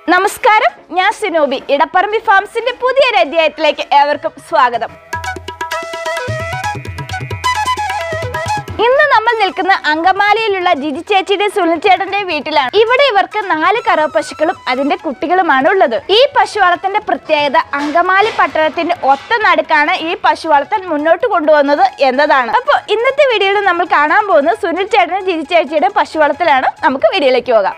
നമസ്കാരം ഞാൻ സിനോബി ഇടപ്പറമ്പി ഫാംസിന്റെ പുതിയൊരു അധ്യായത്തിലേക്ക് ഏവർക്കും സ്വാഗതം ഇന്ന് നമ്മൾ നിൽക്കുന്ന അങ്കമാലിയിലുള്ള ജിജി ചേച്ചിയുടെ സുനിൽ ചേട്ടന്റെ വീട്ടിലാണ് ഇവിടെ ഇവർക്ക് നാല് കറവ പശുക്കളും അതിന്റെ കുട്ടികളുമാണ് ഉള്ളത് ഈ പശു വളർത്തന്റെ പ്രത്യേകത അങ്കമാലി പട്ടണത്തിന്റെ ഒത്ത നടുക്കാണ് ഈ പശു വളർത്തൽ മുന്നോട്ട് കൊണ്ടുവന്നത് എന്നതാണ് അപ്പോൾ ഇന്നത്തെ വീഡിയോയിൽ നമ്മൾ കാണാൻ പോകുന്നത് സുനിൽ ചേട്ടനും ജിജി ചേച്ചിയുടെ പശു വളർത്തലാണ് നമുക്ക് വീഡിയോയിലേക്ക് പോകാം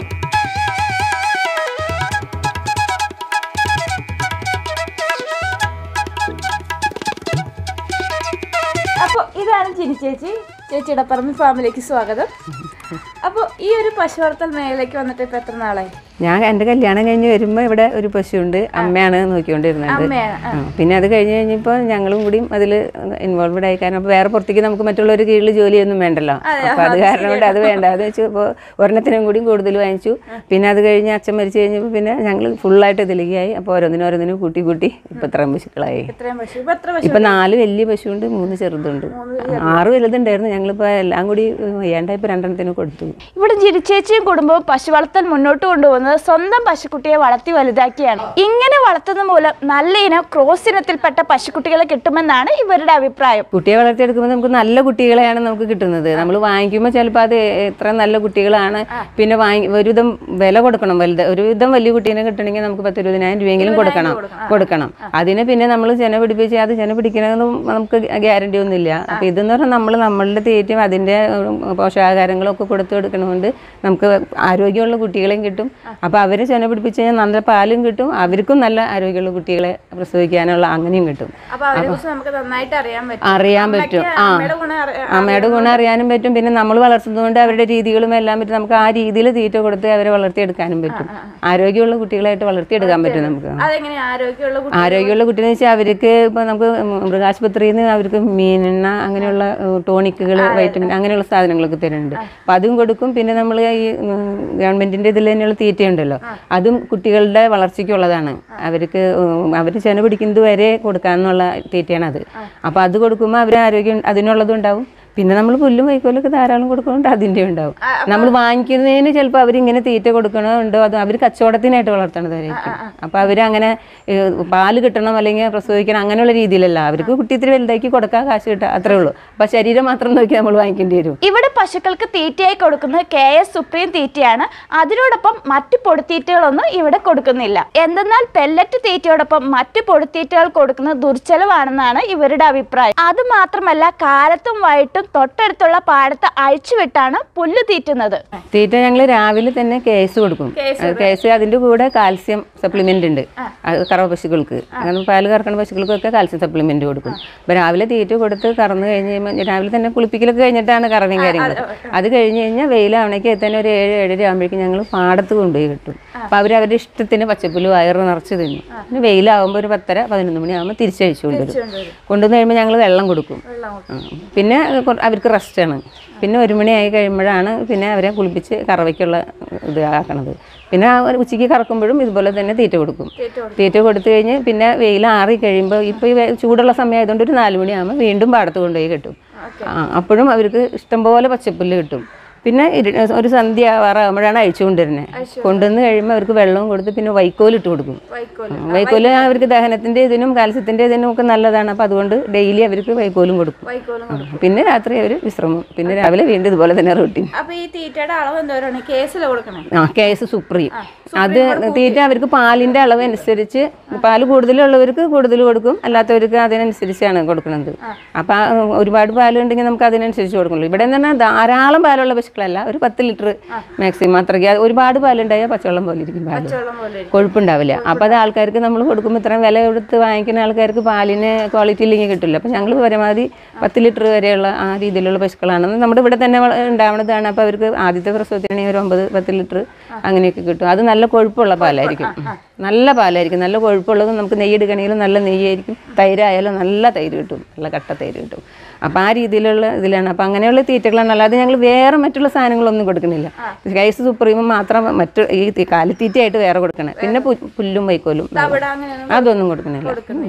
അപ്പോൾ ഇതാണ് ജിനി ചേച്ചി ചേച്ചിയുടെ പറമ്പ് ഫാമിലേക്ക് സ്വാഗതം അപ്പോൾ ഈ ഒരു പശു വളർത്തൽ മേഖലയ്ക്ക് വന്നിട്ട് ഇപ്പൊ എത്ര നാളായി ഞാൻ എൻ്റെ കല്യാണം കഴിഞ്ഞ് വരുമ്പോൾ ഇവിടെ ഒരു പശുണ്ട് അമ്മയാണ് നോക്കിക്കൊണ്ടിരുന്നത് അമ്മയാണ് ആ, പിന്നെ അത് കഴിഞ്ഞ് കഴിഞ്ഞപ്പോൾ ഞങ്ങളും കൂടിയും അതിൽ ഇൻവോൾവഡ് ആയി കാരണം അപ്പോൾ വേറെ പുറത്തേക്ക് നമുക്ക് മറ്റുള്ളവർ കീഴിൽ ജോലിയൊന്നും വേണ്ടല്ലോ അപ്പോൾ അത് കാരണം കൊണ്ട് അത് വേണ്ട അത് വെച്ച് ഇപ്പോൾ ഒരെണ്ണത്തിനും കൂടിയും കൂടുതൽ വാങ്ങിച്ചു പിന്നെ അത് കഴിഞ്ഞ് അച്ഛൻ മരിച്ചു കഴിഞ്ഞപ്പോൾ പിന്നെ ഞങ്ങൾ ഫുള്ളായിട്ട് ഇതിലേക്കായി അപ്പോൾ ഓരോന്നിനും ഓരോന്നിനും കൂട്ടി കൂട്ടി ഇപ്പം ഇത്രയും പശുക്കളായി ഇത്രയും പശു ഇപ്പൊ എത്ര പശു ഇപ്പം നാല് വലിയ പശുണ്ട് മൂന്ന് ചെറുതുണ്ട് ആറ് വലുതുണ്ടായിരുന്നു ഞങ്ങളിപ്പോൾ എല്ലാം കൂടി വയ്യാണ്ടായി ഇപ്പോൾ രണ്ടെണ്ണത്തിന് കൊടുത്തു ഇവിടെ ജിനി ചേച്ചിയും കുടുംബവും പശു വളർത്തൽ മുന്നോട്ട് കൊണ്ടുപോകുന്നത് സ്വന്തം പശുക്കുട്ടിയെ വളർത്തി വലുതാക്കിയാണ് ഇങ്ങനെ വളർത്തുന്നത് മൂലം നല്ല ഇനം ക്രോസ് ഇനത്തിൽപ്പെട്ട പശുക്കുട്ടികളെ കിട്ടുമെന്നാണ് ഇവരുടെ അഭിപ്രായം കുട്ടിയെ വളർത്തിയെടുക്കുമ്പോൾ നമുക്ക് നല്ല കുട്ടികളെയാണ് നമുക്ക് കിട്ടുന്നത് നമ്മൾ വാങ്ങിക്കുമ്പോൾ ചിലപ്പോൾ അത് എത്ര നല്ല കുട്ടികളാണ് പിന്നെ വാങ്ങി ഒരുവിധം വില കൊടുക്കണം വലുത് ഒരുവിധം വലിയ കുട്ടീനെ കിട്ടണമെങ്കിൽ നമുക്ക് പത്ത് ഇരുപതിനായിരം രൂപയെങ്കിലും കൊടുക്കണം കൊടുക്കണം അതിന് പിന്നെ നമ്മൾ ചെന പിടിപ്പിച്ച് അത് ചെന പിടിക്കണമെന്നും നമുക്ക് ഗ്യാരണ്ടി ഒന്നുമില്ല അപ്പോൾ ഇതെന്ന് പറഞ്ഞാൽ നമ്മൾ നമ്മളുടെ തീറ്റയും അതിൻ്റെ ഉം, പോഷകാഹാരങ്ങളും ഒക്കെ കൊടുത്തു കൊടുക്കണതുകൊണ്ട് നമുക്ക് ആരോഗ്യമുള്ള കുട്ടികളെയും കിട്ടും അപ്പോൾ അവർ ചെന പിടിപ്പിച്ച് കഴിഞ്ഞാൽ നല്ല പാലും കിട്ടും അവർക്കും നല്ല ആരോഗ്യമുള്ള കുട്ടികളെ പ്രസവിക്കാനുള്ള അങ്ങനെയും കിട്ടും അപ്പൊ അവരെ കുറിച്ച് നമുക്ക് നന്നായിട്ട് അറിയാൻ പറ്റും അറിയാൻ പറ്റും ആ അമ്മയുടെ ഗുണം അറിയാം അമ്മയുടെ ഗുണം അറിയാനും പറ്റും പിന്നെ നമ്മൾ വളർത്തുന്നതുകൊണ്ട് അവരുടെ രീതികളും എല്ലാം പറ്റും നമുക്ക് ആ രീതിയിൽ തീറ്റ കൊടുത്ത് അവരെ വളർത്തിയെടുക്കാനും പറ്റും ആരോഗ്യമുള്ള കുട്ടികളായിട്ട് വളർത്തിയെടുക്കാൻ പറ്റും നമുക്ക് അതെങ്ങനെ ആരോഗ്യമുള്ള കുട്ടി ആരോഗ്യമുള്ള കുട്ടിയെന്ന് വെച്ചാൽ അവർക്ക് ഇപ്പോൾ നമുക്ക് മൃഗാശുപത്രിയിൽ നിന്ന് അവർക്ക് മീനെണ്ണ അങ്ങനെയുള്ള ടോണിക്കുകൾ വൈറ്റമിൻ അങ്ങനെയുള്ള സാധനങ്ങളൊക്കെ തരുന്നുണ്ട് അപ്പം അതും കൊടുക്കും പിന്നെ നമ്മൾ ഈ ഗവൺമെൻറ്റിൻ്റെ ഇതിൽ തന്നെയുള്ള തീറ്റയുണ്ടല്ലോ അതും കുട്ടികളുടെ വളർച്ചയ്ക്കുള്ളതാണ് അവർക്ക് അവർ ചെന പിടിക്കുന്നത് വരെ കൊടുക്കാമെന്നുള്ള തീറ്റയാണ് അത് അപ്പോൾ അത് കൊടുക്കുമ്പോൾ അവർ ആരോഗ്യം അതിനുള്ളതും ഉണ്ടാവും പിന്നെ നമ്മൾ പുല്ലും വൈക്കോലൊക്കെ ധാരാളം കൊടുക്കുന്നുണ്ട് അതിൻ്റെ ഉണ്ടാവും നമ്മൾ വാങ്ങിക്കുന്നതിന് ചിലപ്പോൾ അവരിങ്ങനെ തീറ്റ കൊടുക്കണമുണ്ടോ അത് അവർ കച്ചവടത്തിനായിട്ട് വളർത്തണതായിരിക്കും അപ്പോൾ അവരങ്ങനെ ഏഹ്, പാല് കിട്ടണം അല്ലെങ്കിൽ പ്രസവിക്കണം അങ്ങനെയുള്ള രീതിയിലല്ല അവർക്ക് കുട്ടി ഇത്തിരി വലുതാക്കി കൊടുക്കാൻ കാശ് കിട്ടുക അത്രേ ഉള്ളൂ അപ്പോൾ ശരീരം മാത്രം നോക്കി നമ്മൾ വാങ്ങിക്കേണ്ടി വരും ഇവിടെ പശുക്കൾക്ക് തീറ്റയായി കൊടുക്കുന്നത് കെ എസ് സുപ്രീം തീറ്റയാണ് അതിനോടൊപ്പം മറ്റു പൊടിത്തീറ്റകളൊന്നും ഇവിടെ കൊടുക്കുന്നില്ല എന്തെന്നാൽ പെല്ലറ്റ് തീറ്റയോടൊപ്പം മറ്റു പൊടിത്തീറ്റകൾ കൊടുക്കുന്നത് ദുർച്ചലവാണെന്നാണ് ഇവരുടെ അഭിപ്രായം അത് മാത്രമല്ല കാലത്തും വൈകിട്ടും തൊട്ടടുത്തുള്ള പാടത്ത് അഴിച്ചുവിട്ടാണ് പുല്ല് തീറ്റുന്നത് തീറ്റ ഞങ്ങൾ രാവിലെ തന്നെ കേസ് കൊടുക്കും കേസ് അതിൻ്റെ കൂടെ കാൽസ്യം സപ്ലിമെൻ്റ് ഉണ്ട് അത് കറവ പശുക്കൾക്ക് അങ്ങനെ പാല് കറക്കണ പശുക്കൾക്കൊക്കെ കാൽസ്യം സപ്ലിമെൻ്റ് കൊടുക്കും അപ്പോൾ രാവിലെ തീറ്റ കൊടുത്ത് കറന്ന് കഴിഞ്ഞ് കഴിയുമ്പോൾ രാവിലെ തന്നെ കുളിപ്പിക്കലൊക്കെ കഴിഞ്ഞിട്ടാണ് കറവയും കാര്യങ്ങൾ അത് കഴിഞ്ഞ് കഴിഞ്ഞാൽ വെയിലാവണേക്ക് തന്നെ ഒരു ഏഴ് ഏഴര ആകുമ്പോഴേക്കും ഞങ്ങൾ പാടത്ത് കൊണ്ടുപോയി കിട്ടും അപ്പോൾ അവർ അവരുടെ ഇഷ്ടത്തിന് പച്ചപ്പുല്ല് വയറ് നിറച്ച് തിന്നും പിന്നെ വെയിലാവുമ്പോൾ ഒരു പത്തര പതിനൊന്ന് മണിയാകുമ്പോൾ തിരിച്ചഴിച്ചു കൊണ്ടുവരും കൊണ്ടുവന്ന് കഴിയുമ്പോൾ ഞങ്ങൾ വെള്ളം കൊടുക്കും ആ. പിന്നെ കൊ- അവർക്ക് റെസ്റ്റാണ് പിന്നെ ഒരു മണിയായി കഴിയുമ്പോഴാണ് പിന്നെ അവരെ കുളിപ്പിച്ച് കറവയ്ക്കുള്ള ഇത് ആക്കണത് പിന്നെ ആ ഒരു ഉച്ചയ്ക്ക് കറക്കുമ്പോഴും ഇതുപോലെ തന്നെ തീറ്റ കൊടുക്കും തീറ്റ കൊടുത്തു കഴിഞ്ഞ് പിന്നെ വെയിൽ ആറി കഴിയുമ്പോൾ ഇപ്പോൾ ഈ വെ- ചൂടുള്ള സമയമായതുകൊണ്ട് ഒരു നാല് മണിയാകുമ്പോൾ വീണ്ടും പാടത്ത് കൊണ്ടുപോയി കിട്ടും ആ അപ്പോഴും അവർക്ക് ഇഷ്ടംപോലെ പച്ചപ്പുല്ല് കിട്ടും പിന്നെ ഇരു- ഒരു സന്ധ്യ ആവാറാകുമ്പോഴാണ് അഴിച്ചു കൊണ്ടുവരുന്നത് കൊണ്ടുവന്ന് കഴിയുമ്പോൾ അവർക്ക് വെള്ളവും കൊടുത്ത് പിന്നെ വൈക്കോൽ ഇട്ട് കൊടുക്കും ഉം, വൈക്കോല് അവർക്ക് ദഹനത്തിന്റെ ഇതിനും കാൽസ്യത്തിന്റെ ഇതിനും ഒക്കെ നല്ലതാണ് അപ്പോൾ അതുകൊണ്ട് ഡെയിലി അവർക്ക് വൈക്കോലും കൊടുക്കും ആ, പിന്നെ രാത്രി അവർ വിശ്രമം പിന്നെ രാവിലെ വീണ്ടും ഇതുപോലെ തന്നെ റൂട്ടീൻ അപ്പൊ ഈ തീറ്റയുടെ അളവ് എന്തോരാണ് കേസിൽ കൊടുക്കണേ ആ കേസ് സുപ്രീം അത് തീറ്റ അവർക്ക് പാലിന്റെ അളവ് അനുസരിച്ച് പാല് കൂടുതലുള്ളവർക്ക് കൂടുതൽ കൊടുക്കും അല്ലാത്തവർക്ക് അതിനനുസരിച്ചാണ് കൊടുക്കുന്നത് അപ്പം ആ, ഒരുപാട് പാലുണ്ടെങ്കിൽ നമുക്ക് അതിനനുസരിച്ച് കൊടുക്കുള്ളൂ ഇവിടെ എന്ന് പറഞ്ഞാൽ ധാരാളം പാലുള്ള പശുക്കളല്ല ഒരു പത്ത് ലിറ്റർ മാക്സിമം അത്രയ്ക്ക് അത് ഒരുപാട് പാലുണ്ടായാൽ പച്ചവെള്ളം പോലെ ഇരിക്കും പാല് കൊഴുപ്പുണ്ടാവില്ല അപ്പോൾ അത് ആൾക്കാർക്ക് നമ്മൾ കൊടുക്കുമ്പോൾ ഇത്രയും വില കൊടുത്ത് വാങ്ങിക്കുന്ന ആൾക്കാർക്ക് പാലിന് ക്വാളിറ്റി ഇല്ലെങ്കിൽ കിട്ടില്ല അപ്പോൾ ഞങ്ങൾ പരമാവധി പത്ത് ലിറ്റർ വരെയുള്ള ആ രീതിയിലുള്ള പശുക്കളാണ് നമ്മുടെ ഇവിടെ തന്നെ വള- ഉണ്ടാവുന്നതാണ് അപ്പോൾ അവർക്ക് ആദ്യത്തെ പ്രസവത്തിനാണെങ്കിൽ ഒരു ഒമ്പത് പത്ത് ലിറ്റർ അങ്ങനെയൊക്കെ കിട്ടും അത് നല്ല കൊഴുപ്പുള്ള പാലായിരിക്കും നല്ല പാലായിരിക്കും നല്ല കൊഴുപ്പുള്ളത് നമുക്ക് നെയ്യ് എടുക്കണമെങ്കിലും നല്ല നെയ്യായിരിക്കും തൈരായാലും നല്ല തൈര് കിട്ടും നല്ല കട്ട തൈര് കിട്ടും അപ്പോൾ ആ രീതിയിലുള്ള ഇതിലാണ് അപ്പോൾ അങ്ങനെയുള്ള തീറ്റകളാണ് അല്ലാതെ ഞങ്ങൾ വേറെ മറ്റുള്ള സാധനങ്ങളൊന്നും കൊടുക്കണില്ല ഗൈസ് സുപ്രീമും മാത്രം മറ്റു ഈ തി- കാലിത്തീറ്റയായിട്ട് വേറെ കൊടുക്കണേ പിന്നെ പു- പുല്ലും വൈക്കോലും അതൊന്നും കൊടുക്കണില്ല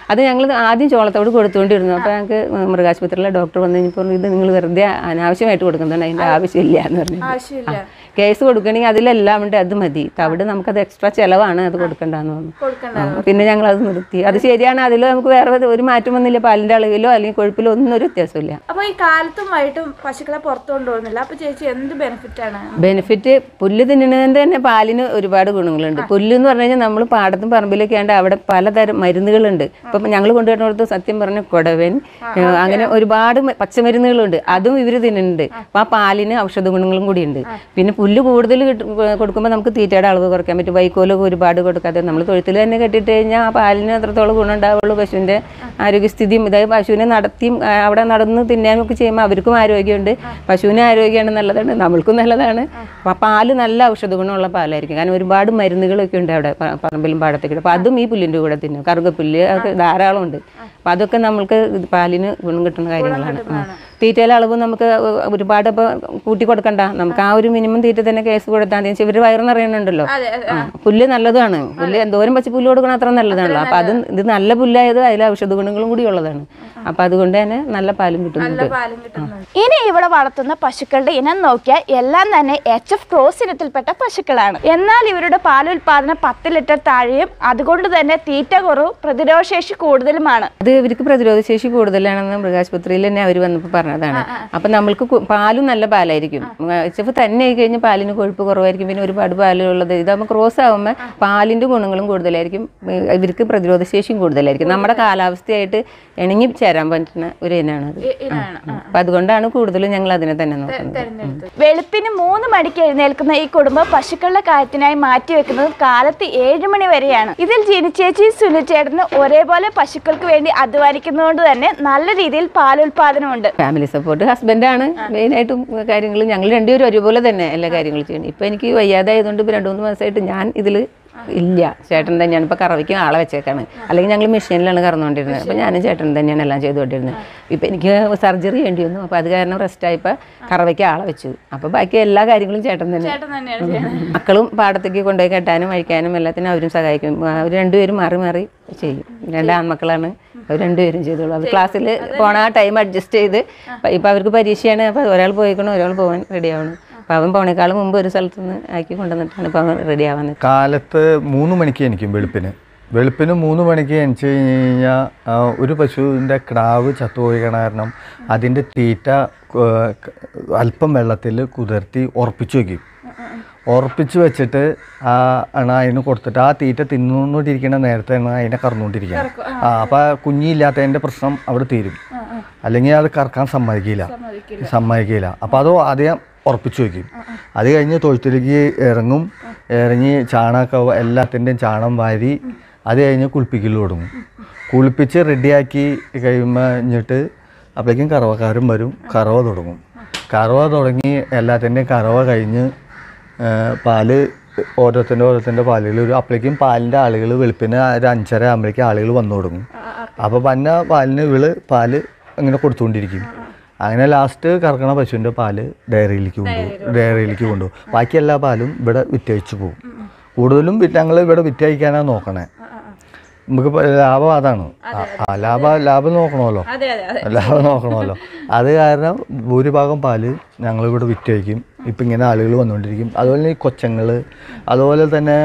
അത് ഞങ്ങൾ ആദ്യം ചോളത്തോട് കൊടുത്തുകൊണ്ടിരുന്നു അപ്പോൾ ഞങ്ങൾക്ക് മൃഗാശുപത്രിയിലെ ഡോക്ടർ വന്നു കഴിഞ്ഞപ്പോൾ ഇത് നിങ്ങൾ വെറുതെ അനാവശ്യമായിട്ട് കൊടുക്കുന്നുണ്ട് അതിൻ്റെ ആവശ്യമില്ല എന്ന് പറഞ്ഞു ആവശ്യമില്ല കേസ് കൊടുക്കണമെങ്കിൽ അതിലെല്ലാം ഉണ്ട് അത് മതി തവിട് നമുക്കത് എക്സ്ട്രാ ചിലവാണ് അത് കൊടുക്കണ്ടെന്ന് പറഞ്ഞു കൊടുക്കണ്ട ആ, പിന്നെ ഞങ്ങൾ അത് നിർത്തി അത് ശരിയാണ് അതിൽ നമുക്ക് വേറെ ഒരു മാറ്റം വന്നില്ല പാലിൻ്റെ അളവിലോ അല്ലെങ്കിൽ കൊഴുപ്പിലോ ഒന്നും ഒരു വ്യത്യാസമില്ല അപ്പൊ ഈ കാലത്തും വൈകിട്ടും പശുക്കളെ പുറത്തു കൊണ്ടുപോകുന്നില്ല അപ്പൊ ചേച്ചി എന്ത് ബെനിഫിറ്റ് ആണ് ബെനിഫിറ്റ് പുല്ല് തിന്നുന്നതിൻ്റെ തന്നെ പാലിന് ഒരുപാട് ഗുണങ്ങളുണ്ട് പുല്ല് എന്ന് പറഞ്ഞു കഴിഞ്ഞാൽ നമ്മൾ പാടത്തും പറമ്പിലൊക്കെ ആണ്ട് അവിടെ പലതരം മരുന്നുകളുണ്ട് ഇപ്പം ഞങ്ങൾ കൊണ്ടുവരുന്നിടത്ത് സത്യം പറഞ്ഞ കൊടവൻ ഏഹ് അങ്ങനെ ഒരുപാട് മ- പച്ചമരുന്നുകളുണ്ട് അതും ഇവർ തിന്നുന്നുണ്ട് അപ്പം ആ പാലിന് ഔഷധ ഗുണങ്ങളും കൂടി ഉണ്ട് പിന്നെ പുല്ല് കൂടുതൽ കൊടുക്കുമ്പോൾ നമുക്ക് തീറ്റയുടെ അളവ് കുറയ്ക്കാൻ പറ്റും വൈക്കോലൊക്കെ ഒരുപാട് കൊടുക്കാതെ നമ്മൾ തൊഴുത്തിൽ തന്നെ കെട്ടിട്ട് കഴിഞ്ഞാൽ ആ പാലിന് അത്രത്തോളം ഗുണം ഉണ്ടാവുള്ളൂ പശുവിൻ്റെ ആരോഗ്യസ്ഥിതിയും ഇതായത് പശുവിനെ നടത്തിയും ആ, അവിടെ നടന്ന് തിന്നാനും ഒക്കെ ചെയ്യുമ്പോൾ അവർക്കും ആരോഗ്യമുണ്ട് പശുവിന് ആരോഗ്യമാണ് നല്ലതാണ് നമ്മൾക്കും നല്ലതാണ് അപ്പം പാല് നല്ല ഔഷധ ഗുണമുള്ള പാലായിരിക്കും കാരണം ഒരുപാട് മരുന്നുകളൊക്കെ ഉണ്ട് അവിടെ പ- പറമ്പിലും പാടത്തൊക്കെ അപ്പം അതും ഈ പുല്ലിൻ്റെ കൂടെ തിന്നും കറുകപ്പുല്ല് ഒക്കെ ധാരാളം ഉണ്ട് അപ്പം അതൊക്കെ നമ്മൾക്ക് ഇത് പാലിന് ഗുണം കിട്ടുന്ന കാര്യങ്ങളാണ് ആ. തീറ്റയിലെ അളവ് നമുക്ക് ഒരുപാട് ഇപ്പോൾ കൂട്ടി കൊടുക്കണ്ട നമുക്ക് ആ ഒരു മിനിമം തീറ്റ തന്നെ കേസ് കൊടുത്താൽ മതി ഇവർ വയറ് നിറയണുണ്ടല്ലോ അതെ അതെ. ആ, പുല്ല് നല്ലതാണ് പുല്ല് എന്തോരം പച്ച പുല്ല് കൊടുക്കണം അത്ര നല്ലതാണല്ലോ അപ്പം അത് ഇത് നല്ല പുല്ലായത് അതിൽ ഔഷധ ഗുണങ്ങളും കൂടി ഉള്ളതാണ് അപ്പം അതുകൊണ്ട് തന്നെ നല്ല പാലും കിട്ടുന്നുണ്ട് പാലും കിട്ടുന്നുണ്ട് ഇനി ഇവിടെ വളർത്തുന്ന പശുക്കളുടെ ഇനം നോക്കിയാൽ എല്ലാം തന്നെ എച്ച് എഫ് ക്രോസ് ഇനത്തിൽപ്പെട്ട പശുക്കളാണ് എന്നാൽ ഇവരുടെ പാലുൽപാദനം പത്ത് ലിറ്റർ താഴെയും അതുകൊണ്ട് തന്നെ തീറ്റ കുറവും പ്രതിരോധശേഷി കൂടുതലുമാണ് അത് ഇവർക്ക് പ്രതിരോധ ശേഷി കൂടുതലാണെന്ന് മൃഗാശുപത്രിയിൽ തന്നെ അവർ വന്നപ്പോൾ പറഞ്ഞതാണ് അപ്പം നമ്മൾക്ക് കു- പാലും നല്ല പാലായിരിക്കും എച്ച് എഫ് തന്നെ ആയി കഴിഞ്ഞാൽ പാലിന് കൊഴുപ്പ് കുറവായിരിക്കും പിന്നെ ഒരുപാട് പാലുള്ളത് ഇതാകുമ്പോൾ ക്രോസ് ആകുമ്പോൾ പാലിൻ്റെ ഗുണങ്ങളും കൂടുതലായിരിക്കും ഏഹ് ഇവർക്ക് പ്രതിരോധ ശേഷിയും കൂടുതലായിരിക്കും നമ്മുടെ കാലാവസ്ഥയായിട്ട് ഇണങ്ങി ചേരാൻ പറ്റുന്ന ഒരു ഇനമാണ് അത് ഇനാണ് അപ്പം അതുകൊണ്ടാണ് കൂടുതലും ഞങ്ങൾ അതിനെ തന്നെ നോക്കുന്നത് വെളുപ്പിന് മൂന്ന് മണിക്ക് എഴുന്നേൽക്കുന്ന ഈ കുടുംബം പശുക്കളുടെ കാര്യത്തിനായി മാറ്റിവെക്കുന്നത് കാലത്ത് ഏഴ് മണി വരെയാണ് ഇതിൽ ജിനിച്ചേച്ചി സുനിച്ചേട്ടന് ഒരേപോലെ പശുക്കൾക്ക് വേണ്ടി അധ്വാനിക്കുന്നതുകൊണ്ട് തന്നെ നല്ല രീതിയിൽ പാലുൽപാദനമുണ്ട് ഫാമിലി സപ്പോർട്ട് ഹസ്ബൻഡാണ് മെയിനായിട്ടും കാര്യങ്ങൾ ഞങ്ങൾ രണ്ടുപേരും ഒരുപോലെ തന്നെ എല്ലാ കാര്യങ്ങളും ചെയ്യണം ഇപ്പം എനിക്ക് വയ്യാതായതുകൊണ്ട് ഇപ്പോൾ രണ്ട് മൂന്ന് മാസമായിട്ട് ഞാൻ ഇതിൽ ഇല്ല ചേട്ടൻ തന്നെയാണ് ഇപ്പോൾ കറവയ്ക്ക് ആളെ വെച്ചേക്കാണ് അല്ലെങ്കിൽ ഞങ്ങൾ മെഷീനിലാണ് കറന്നുകൊണ്ടിരുന്നത് അപ്പോൾ ഞാനും ചേട്ടൻ തന്നെയാണ് എല്ലാം ചെയ്തുകൊണ്ടിരുന്നത് ഇപ്പം എനിക്ക് സർജറി ചെയ്യേണ്ടി വന്നു അപ്പോൾ അത് കാരണം റെസ്റ്റ് ആയപ്പോൾ കറവയ്ക്ക് ആളെ വെച്ചു അപ്പോൾ ബാക്കി എല്ലാ കാര്യങ്ങളും ചേട്ടൻ തന്നെ ചേട്ടൻ തന്നെയാണ് ചെയ്യുന്നത് മക്കളും പാടത്തേക്ക് കൊണ്ടുപോയി കെട്ടാനും അഴിക്കാനും എല്ലാത്തിനും അവരും സഹായിക്കും അവർ രണ്ടുപേരും മാറി മാറി ചെയ്യും രണ്ട് ആൺമക്കളാണ് അവർ രണ്ടുപേരും ചെയ്തോളൂ അവർ ക്ലാസ്സിൽ പോണ ആ ടൈം അഡ്ജസ്റ്റ് ചെയ്ത് ഇപ്പം അവർക്ക് പരീക്ഷയാണ് അപ്പോൾ ഒരാൾ പോയിക്കണം ഒരാൾ പോകാൻ റെഡി ആവണം അപ്പോൾ അവൻ പോണേക്കാളും മുമ്പ് ഒരു സ്ഥലത്ത് നിന്ന് ആക്കി കൊണ്ടുവന്നിട്ടാണ് ഇപ്പോൾ അവൻ റെഡി ആവാൻ നിൽക്കുന്നത്. കാലത്ത് മൂന്ന് മണിക്ക് എനിക്കും വെളുപ്പിന് വെളുപ്പിന് മൂന്ന് മണിക്ക് എണിച്ച് കഴിഞ്ഞ് കഴിഞ്ഞാൽ ആ, ഒരു പശുവിൻ്റെ കിടാവ് ചത്തുപോയി കാരണം അതിൻ്റെ തീറ്റ ആ, ക- അല്പം വെള്ളത്തിൽ കുതിർത്തി ഉറപ്പിച്ച് വയ്ക്കും ഉറപ്പിച്ച് വെച്ചിട്ട് ആ ആണ് അതിന് കൊടുത്തിട്ട് ആ തീറ്റ തിന്നുകൊണ്ടിരിക്കുന്ന നേരത്താണ് അതിനെ കറന്നുകൊണ്ടിരിക്കുക ആ അപ്പോൾ ആ കുഞ്ഞില്ലാത്തതിൻ്റെ പ്രശ്നം അവിടെ തീരും അല്ലെങ്കിൽ അത് കറക്കാൻ സമ്മതിക്കില്ല സമ്മതിക്കില്ല അപ്പോൾ അത് ആദ്യം ഉറപ്പിച്ച് വയ്ക്കും അത് കഴിഞ്ഞ് തൊഴുത്തിലേക്ക് ഇറങ്ങും ഇറങ്ങി ചാണകമൊക്കെ എല്ലാത്തിൻ്റെയും ചാണം വാരി അത് കഴിഞ്ഞ് കുളിപ്പിക്കൽ തുടങ്ങും കുളിപ്പിച്ച് റെഡിയാക്കി കഴിയുമ്പോൾ കഴിഞ്ഞിട്ട് അപ്പോഴേക്കും കറവക്കാരും വരും കറവ തുടങ്ങും കറവ തുടങ്ങി എല്ലാത്തിൻ്റെയും കറവ കഴിഞ്ഞ് ആ, പാല് ഓരോരുത്തൻ്റെ ഓരോരുത്തൻ്റെ പാലുകൾ ഒരു അപ്പോഴേക്കും പാലിൻ്റെ ആളുകൾ വെളുപ്പിന് ഒരു അഞ്ചര ആകുമ്പോഴേക്കും ആളുകൾ വന്നു തുടങ്ങും അപ്പോൾ പന്ന പാലിന് ഇവള് പാല് ഇങ്ങനെ കൊടുത്തുകൊണ്ടിരിക്കും അങ്ങനെ ലാസ്റ്റ് കറക്കണ പശുവിൻ്റെ പാല് ഡയറിയിലേക്ക് കൊണ്ടുപോകും ഡയറിയിലേക്ക് കൊണ്ടുപോകും ബാക്കി എല്ലാ പാലും ഇവിടെ വിറ്റഴിച്ച് പോകും കൂടുതലും ഞങ്ങൾ ഇവിടെ വിറ്റഴിക്കാനാണ് നോക്കണേ നമുക്ക് ഇപ്പൊ ലാഭം അതാണ് ആ- ആ ലാഭം ലാഭം നോക്കണമല്ലോ അതെ അതെ അതെ ലാഭം നോക്കണമല്ലോ അത് കാരണം ഭൂരിഭാഗം പാല് ഞങ്ങളിവിടെ വിറ്റഴിക്കും ഇപ്പം ഇങ്ങനെ ആളുകൾ വന്നുകൊണ്ടിരിക്കും അതുപോലെ ഈ കൊച്ചങ്ങൾ അതുപോലെ തന്നെ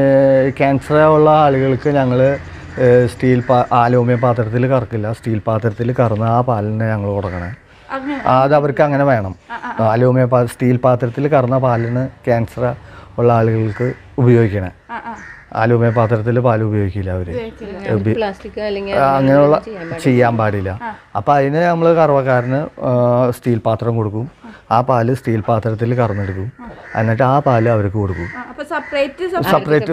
ക്യാൻസർ ഉള്ള ആളുകൾക്ക് ഞങ്ങൾ സ്റ്റീൽ പാ ആലോമ്യ പാത്രത്തിൽ കറക്കില്ല സ്റ്റീൽ പാത്രത്തിൽ കറന്ന് ആ പാലിനെ ഞങ്ങൾ കൊടുക്കണേ അങ്ങനെ ആ, അത് അവർക്ക് അങ്ങനെ വേണം അലൂമിനിയം പാ സ്റ്റീൽ പാത്രത്തിൽ കറന്ന പാലിന് ക്യാൻസർ ഉള്ള ആളുകൾക്ക് ഉപയോഗിക്കണേ ആ ആ അലൂമിനിയം പാത്രത്തിൽ പാൽ ഉപയോഗിക്കില്ല അവർ പ്ലാസ്റ്റിക് അല്ലെങ്കിൽ അങ്ങനെയുള്ള ചെയ്യാൻ പാടില്ല അപ്പം അതിന് നമ്മൾ കറവക്കാരന് ആ, സ്റ്റീൽ പാത്രം കൊടുക്കും ആ പാല് സ്റ്റീൽ പാത്രത്തിൽ കറന്നെടുക്കും എന്നിട്ട് ആ പാല് അവർക്ക് കൊടുക്കും ആ, അപ്പൊ സെപ്പറേറ്റ് സെപ്പറേറ്റ്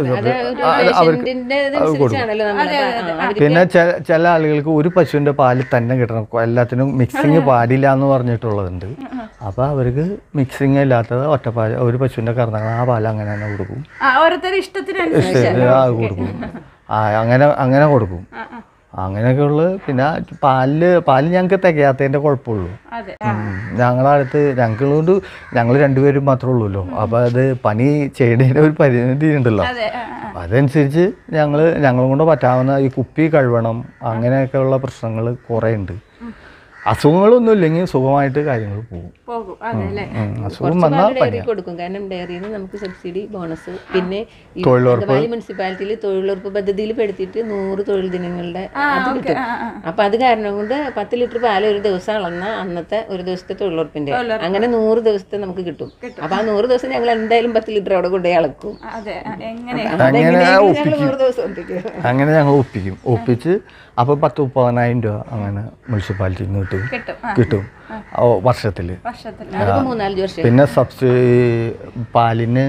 അവർക്ക് അത് കൊടുക്കും പിന്നെ ചില ചില ആളുകൾക്ക് ഒരു പശുവിൻ്റെ പാല് തന്നെ കിട്ടണം എല്ലാത്തിനും മിക്സിങ് പാടില്ല എന്ന് പറഞ്ഞിട്ടുള്ളതുണ്ട് അപ്പോൾ അവർക്ക് മിക്സിങ് ഇല്ലാത്തത് ഒറ്റപ്പാല് ഒരു പശുവിൻ്റെ കറന്ന ആ പാല് അങ്ങനെ തന്നെ കൊടുക്കും ആ ഓരോരുത്തരുടെ ഇഷ്ടത്തിനനുസരിച്ച് ആ കൊടുക്കും ആ അങ്ങനെ അങ്ങനെ കൊടുക്കും അങ്ങനെയൊക്കെയുള്ള പിന്നെ പാലില് പാല് ഞങ്ങൾക്ക് തികയാത്തതിൻ്റെ കുഴപ്പമുള്ളൂ അതെ ഞങ്ങളുടെ അടുത്ത് ഞങ്ങളോട് ഞങ്ങൾ രണ്ടുപേരും മാത്രമേ ഉള്ളൂല്ലോ അപ്പോൾ അത് പണി ചെയ്യണതിന് ഒരു പരിമിതി ഉണ്ടല്ലോ അതെ ആ, ആ. അപ്പം അതനുസരിച്ച് ഞങ്ങൾ ഞങ്ങളെ കൊണ്ട് പറ്റാവുന്ന ഈ കുപ്പി കഴുകണം അങ്ങനെയൊക്കെയുള്ള പ്രശ്നങ്ങൾ കുറേ ഉണ്ട് അസുഖങ്ങളൊന്നും ഇല്ലെങ്കിൽ സുഖമായിട്ട് കാര്യങ്ങൾ പോകും പോകും അതെ അല്ലേ ഉം, അസുഖം വന്നാൽ ഡയറി പനിയാണ് കൊടുക്കും കാരണം ഡയറിയിൽ നിന്ന് നമുക്ക് സബ്സിഡി ബോണസ് പിന്നെ ഈ തൊഴിലുറപ്പ്. അങ്കമാലി മുനിസിപ്പാലിറ്റിയിൽ തൊഴിലുറപ്പ് പദ്ധതിയിൽ പെടുത്തിയിട്ട് നൂറ് തൊഴിൽ ദിനങ്ങളുടെ അത് കിട്ടും അപ്പൊ അത് കാരണം കൊണ്ട് പത്ത് ലിറ്റർ പാല് ഒരു ദിവസം അളന്ന അന്നത്തെ ഒരു ദിവസത്തെ തൊഴിലുറപ്പിന്റെ അങ്ങനെ നൂറ് ദിവസത്തെ നമുക്ക് കിട്ടും അപ്പൊ ആ നൂറ് ദിവസം ഞങ്ങൾ എന്തായാലും പത്ത് ലിറ്റർ അവിടെ കൊണ്ടുപോയി അളക്കും അതെ ആ, എങ്ങനെ അങ്ങനെ ഞങ്ങൾ ഒപ്പിക്കും നൂറ് ദിവസം ഒപ്പിക്കും അങ്ങനെ ഞങ്ങൾ ഒപ്പിക്കും ഒപ്പിച്ച് അപ്പോൾ പത്ത് മുപ്പതിനായിരം രൂപ അങ്ങനെ മുനിസിപ്പാലിറ്റിയിൽ നിന്ന് കിട്ടും കിട്ടും ആ, കിട്ടും ഓ വർഷത്തിൽ വർഷത്തിൽ അതിപ്പോ മൂന്നാല് വർഷം പിന്നെ സബ്സിഡി പാലിന്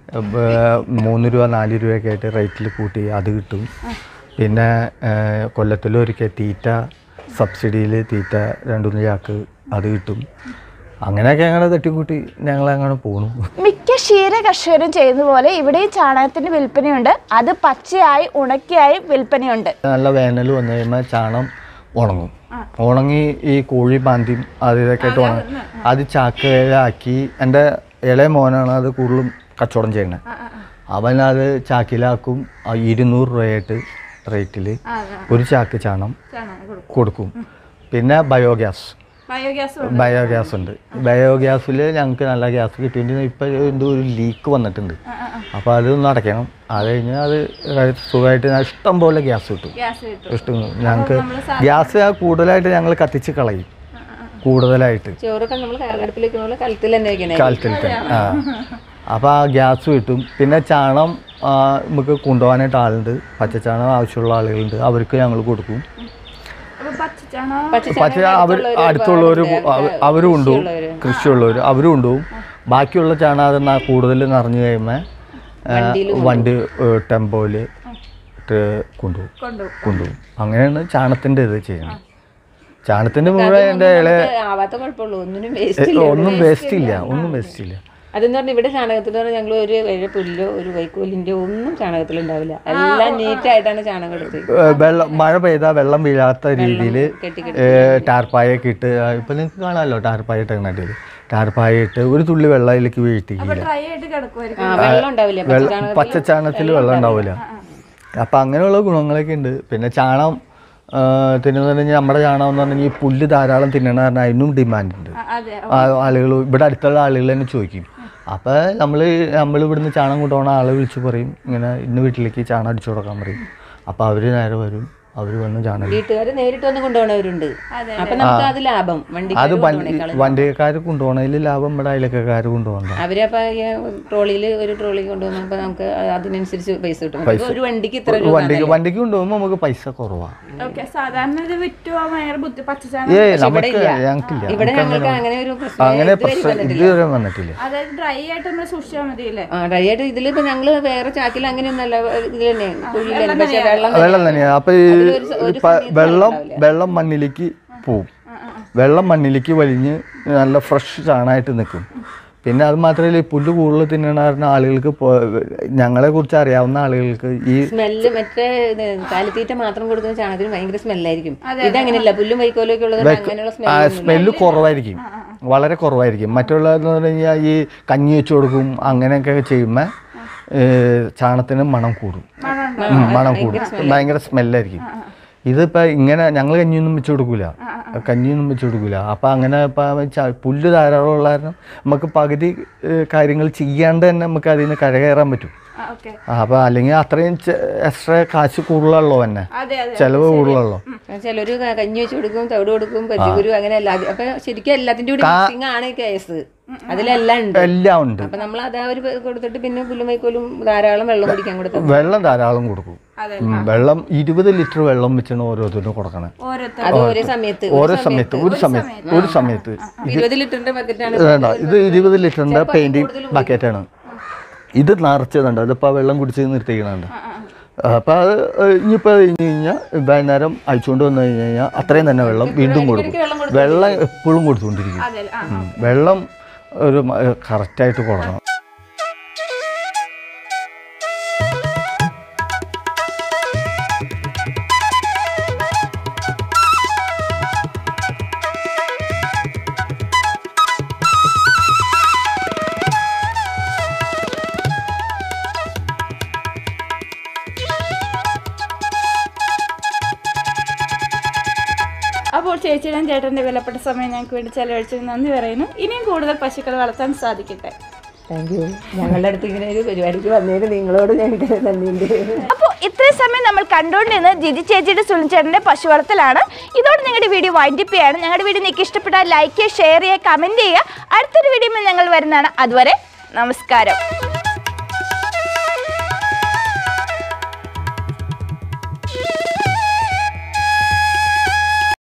ബ- മൂന്ന് രൂപ നാല് രൂപയൊക്കെ ആയിട്ട് റേറ്റിൽ കൂട്ടി അത് കിട്ടും പിന്നെ കൊല്ലത്തിലൊരിക്കൽ തീറ്റ സബ്സിഡിയിൽ തീറ്റ രണ്ടുമൂന്ന് ചാക്ക് അത് കിട്ടും അങ്ങനെയൊക്കെ അങ്ങനെ തട്ടിക്കൂട്ടി ഞങ്ങൾ അങ്ങനെ പോണു മിക്ക ക്ഷീര കർഷകരും ചെയ്യുന്ന പോലെ ഇവിടെയും ചാണകത്തിന് വിൽപ്പനയുണ്ട് അത് പച്ചയായി ഉണക്കിയായി വിൽപ്പനയുണ്ട് നല്ല വേനൽ വന്നു കഴിയുമ്പോൾ ചാണം ഉണങ്ങും ഉണങ്ങി ഈ കോഴി പാന്തിയും അത് ഇതൊക്കെ ആയിട്ട് ഉണങ്ങും അത് ചാക്കിലാക്കി എൻ്റെ ഇളയ മോനാണ് അത് കൂടുതലും കച്ചവടം ചെയ്യുന്നത് അവനത് ചാക്കിലാക്കും ആ ഇരുന്നൂറ് രൂപയായിട്ട് റേറ്റിൽ ഒരു ചാക്ക് ചാണം കൊടുക്കും പിന്നെ ബയോഗ്യാസ് ബയോഗ്യാസ് ബയോഗ്യാസ് ഉണ്ട് ബയോഗ്യാസിൽ ഞങ്ങൾക്ക് നല്ല ഗ്യാസ് കിട്ടിയിട്ട് ഇപ്പം എന്തോ ഒരു ലീക്ക് വന്നിട്ടുണ്ട് അപ്പോൾ അതൊന്ന് അടയ്ക്കണം അത് കഴിഞ്ഞാൽ അത് സുഖമായിട്ട് ഇഷ്ടം പോലെ ഗ്യാസ് കിട്ടും ഗ്യാസ് കിട്ടും ഇഷ്ടം ഞങ്ങൾക്ക് ഗ്യാസ് കൂടുതലായിട്ട് ഞങ്ങൾ കത്തിച്ച് കളയും കൂടുതലായിട്ട് ചോറൊക്കെ നമ്മൾ അടുപ്പിലേക്ക് പോലെ കലത്തിൽ തന്നെ വെക്കണേ കാലത്തിലത്തെ ആ അപ്പോൾ ആ ഗ്യാസ് കിട്ടും പിന്നെ ചാണം ആ, നമുക്ക് കൊണ്ടുപോകാനായിട്ട് ആളുണ്ട് പച്ചച്ചാണം ആവശ്യമുള്ള ആളുകളുണ്ട് അവർക്ക് ഞങ്ങൾ കൊടുക്കും അപ്പൊ പച്ചച്ചാണകം പക്ഷേ അവർ അടുത്തുള്ളവർ അവരും കൊണ്ടുപോകും കൃഷിയുള്ളവർ അവരും കൊണ്ടുപോകും ബാക്കിയുള്ള ചാണകം അത് ന- കൂടുതൽ നിറഞ്ഞു കഴിയുമ്പോൾ വണ്ടി ടെമ്പോയിൽ കൊണ്ടുപോകും കൊണ്ടുപോകും കൊണ്ടുപോകും അങ്ങനെയാണ് ചാണത്തിൻ്റെ ഇത് ചെയ്യുന്നത് ചാണത്തിൻ്റെ മുഴുവൻ എൻ്റെ ഇളയ ആവാത്ത കുഴപ്പമുള്ളൂ ഒന്നിനും വേസ്റ്റ് ഒന്നും വേസ്റ്റ് ഇല്ല ഒന്നും വേസ്റ്റ് ഇല്ല അതെന്ന് പറഞ്ഞാൽ ഇവിടെ ചാണകത്തിൽ പറഞ്ഞാൽ ഞങ്ങൾ ഒരു ഒരു പുല്ലോ ഒരു വൈക്കോലിന്റെ ഒന്നും ചാണകത്തിൽ ഉണ്ടാവില്ല എല്ലാം നീറ്റായിട്ടാണ് ചാണകം എടുത്ത് ഏ, വെള്ളം മഴ പെയ്താൽ വെള്ളം വീഴാത്ത രീതിയിൽ കെട്ടി ടാർപ്പായൊക്കെ ഇട്ട് ഇപ്പം നിങ്ങൾക്ക് കാണാമല്ലോ ടാർപ്പായ ഇട്ടേക്കണാട്ടിൽ ടാർപ്പായ ഇട്ട് ഒരു തുള്ളി വെള്ളം അതിലേക്ക് വീഴ്ത്തിക്കില്ല ഡ്രൈ ആയിട്ട് കിടക്കുമായിരിക്കും ആ വെള്ളം ഉണ്ടാവില്ല വെള്ളം പച്ചച്ചാണകത്തിൽ വെള്ളം ഉണ്ടാവില്ല അപ്പം അങ്ങനെയുള്ള ഗുണങ്ങളൊക്കെ ഉണ്ട് പിന്നെ ചാണം തിന്നുന്ന പറഞ്ഞാൽ നമ്മുടെ ചാണം എന്ന് പറഞ്ഞാൽ ഈ പുല്ല് ധാരാളം തിന്നണ കാരണം അതിനും ഡിമാൻഡ് ഉണ്ട് അതെ ആളുകൾ ഇവിടെ അടുത്തുള്ള ആളുകൾ തന്നെ ചോദിക്കും അപ്പോൾ നമ്മൾ നമ്മൾ ഇവിടുന്ന് ചാണം കൊണ്ടുപോകണ ആളെ വിളിച്ച് പറയും ഇങ്ങനെ ഇന്ന് വീട്ടിലേക്ക് ചാണം അടിച്ചു കൊടുക്കാൻ പറയും അപ്പോൾ അവർ നേരെ വരും അവർ വന്ന് ചാണം അടിക്കും. വീട്ടുകാർ നേരിട്ട് വന്ന് കൊണ്ടുപോകണവരുണ്ട് അപ്പൊ നമുക്ക് അത് ലാഭം വണ്ടി അത് വണ്ടി വണ്ടിക്കാർ കൊണ്ടുപോകണതിൽ ലാഭം ഇവിടെ അയലക്കാർ കൊണ്ടുപോകണ്ട അവരപ്പോ ഈ ട്രോളിയിൽ ഒരു ട്രോളി കൊണ്ടുപോകുമ്പോൾ നമുക്ക് അതിനനുസരിച്ച് പൈസ കിട്ടും ഇപ്പൊ ഒരു വണ്ടിക്ക് ഇത്ര രൂപ വണ്ടിക്ക് വണ്ടിക്ക് കൊണ്ടുപോകുമ്പോൾ നമുക്ക് പൈസ കുറവാണ് ഓക്കെ സാധാരണ ഇത് വിറ്റു പോകാൻ ഭയങ്കര ബുദ്ധി പച്ചച്ചാണകം ഏയ് നമുക്ക് ഞങ്ങൾക്കില്ല ഇവിടെ ഞങ്ങൾക്ക് അങ്ങനെ ഒരു പ്രശ്നം അങ്ങനെ പ്രശ്നം ഇതുവരെ വന്നിട്ടില്ല അതായത് ഡ്രൈ ആയിട്ട് നമ്മൾ സൂക്ഷിച്ചാൽ മതി അല്ലേ ആ ഡ്രൈ ആയിട്ട് ഇതിലിപ്പോ ഞങ്ങള് വേറെ ചാക്കിൽ അങ്ങനെയൊന്നല്ല ഇതിൽ തന്നെ കുഴിയിൽ തന്നെ പക്ഷെ വെള്ളം വെള്ളം തന്നെയാണ് അപ്പൊ ഈ ഇപ്പൊ വെള്ളം വെള്ളം മണ്ണിലേക്ക് പോവും വെള്ളം മണ്ണിലേക്ക് വലിഞ്ഞ് നല്ല ഫ്രഷ് ചാണായിട്ട് നിൽക്കും പിന്നെ അത് മാത്രമല്ല ഈ പുല്ല് കൂടുതൽ തിന്നണ കാരണം ആളുകൾക്ക് ഞങ്ങളെ കുറിച്ച് അറിയാവുന്ന ആളുകൾക്ക് ഈ സ്മെല്ല് മറ്റേ ഇത് കാലിത്തീറ്റ മാത്രം കൊടുക്കുന്ന ചാണകത്തിന് ഭയങ്കര സ്മെല്ലായിരിക്കും ഇതങ്ങനെയല്ല പുല്ലും വൈക്കോലും ഒക്കെ ഉള്ളത് അങ്ങനെയുള്ള ആ സ്മെല്ല് സ്മെല്ല് കുറവായിരിക്കും വളരെ കുറവായിരിക്കും മറ്റുള്ളതെന്ന് പറഞ്ഞു കഴിഞ്ഞാൽ ഈ കഞ്ഞി വെച്ച് കൊടുക്കും അങ്ങനെയൊക്കെ ചെയ്യുമ്പോൾ ചാണത്തിന് മണം കൂടും ഉം, മണം കൂടും ഭയങ്കര സ്മെല്ലായിരിക്കും ഇതിപ്പോൾ ഇങ്ങനെ ഞങ്ങൾ കഞ്ഞിയൊന്നും വെച്ച് കൊടുക്കൂല കഞ്ഞിയൊന്നും വെച്ച് കൊടുക്കൂല അപ്പം അങ്ങനെ ഇപ്പം ച- പുല്ല് ധാരാളം ഉള്ള കാരണം നമുക്ക് പകുതി ഏഹ്, കാര്യങ്ങൾ ചെയ്യാണ്ട് തന്നെ നമുക്ക് അതിൽ നിന്ന് കരകയറാൻ പറ്റും ഓക്കെ അപ്പം അല്ലെങ്കിൽ അത്രയും എക്സ്ട്രാ കാശ് കൂടുതലുള്ളൂ തന്നെ അതെ അതെ ചിലവ് കൂടുതലുള്ളൂ ചിലര് ക- കഞ്ഞി വെച്ച് കൊടുക്കും തവിട് കൊടുക്കും പച്ചക്കുരു അങ്ങനെ എല്ലാ അപ്പൊ ശരിക്കും എല്ലാത്തിന്റെ കൂടി മിക്സിംഗ് ആണ് കേസ് അതിലെല്ലാം ഉണ്ട് എല്ലാം ഉണ്ട് അപ്പൊ നമ്മൾ അത് അവർ കൊടുത്തിട്ട് പിന്നെ പുല്ലും വൈക്കോലും ധാരാളം വെള്ളം കുടിക്കാൻ കൊടുത്തു വെള്ളം ധാരാളം കൊടുക്കും അതെ ഉം, വെള്ളം ഇരുപത് ലിറ്റർ വെള്ളം വെച്ചാണ് ഓരോരുത്തരും കൊടുക്കണേ ഓരോരുത്തർ അത് ഒരേ സമയത്ത് ഓരോ സമയത്ത് ഒരു സമയത്ത് ഒരു സമയത്ത് ഇരുപത് ലിറ്ററിന്റെ ബക്കറ്റാണ് വേണ്ട ഇത് ഇരുപത് ലിറ്ററിന്റെ പെയിന്റിങ് ബക്കറ്റാണ് ഇത് നിറച്ചതുണ്ട് അതിപ്പോൾ വെള്ളം കുടിച്ച് നിർത്തിക്കണുണ്ട് അപ്പോൾ അത് ഇനിയിപ്പോൾ കഴിഞ്ഞ് കഴിഞ്ഞാൽ വൈകുന്നേരം അയച്ചുകൊണ്ട് വന്നു കഴിഞ്ഞ് കഴിഞ്ഞാൽ അത്രയും തന്നെ വെള്ളം വീണ്ടും കൊടുക്കും വെള്ളം എപ്പോഴും കൊടുത്തുകൊണ്ടിരിക്കും അതെ ആ ഉം. വെള്ളം ഒരു കറക്റ്റായിട്ട് കൊടുക്കണം ചേച്ചിയുടെയും ചേട്ടൻ്റെ വിലപ്പെട്ട സമയം ഞങ്ങൾക്ക് വേണ്ടി ചെലവഴിച്ചതിന് നന്ദി പറയുന്നു ഇനിയും കൂടുതൽ പശുക്കൾ വളർത്താൻ സാധിക്കട്ടെ താങ്ക് യു ഞങ്ങളുടെ അടുത്ത് ഇങ്ങനെ ഒരു പരിപാടിക്ക് വന്നതിന് നിങ്ങളോട് ഞങ്ങൾക്ക് നന്ദിയുണ്ട് അപ്പോൾ ഇത്രയും സമയം നമ്മൾ കണ്ടുകൊണ്ടിരുന്നത് ജിജി ചേച്ചിയുടെ സുനിച്ചേട്ടൻ്റെ പശു വളർത്തലാണ് ഇതോടെ നിങ്ങളുടെ വീഡിയോ വൈൻഡപ്പ് ചെയ്യാണ് ഞങ്ങളുടെ വീഡിയോ നിങ്ങൾക്ക് ഇഷ്ടപ്പെട്ടാൽ ലൈക്ക് ചെയ്യുക ഷെയർ ചെയ്യുക കമൻറ്റ് ചെയ്യുക അടുത്തൊരു വീഡിയോ ഞങ്ങൾ വരുന്നതാണ് അതുവരെ നമസ്കാരം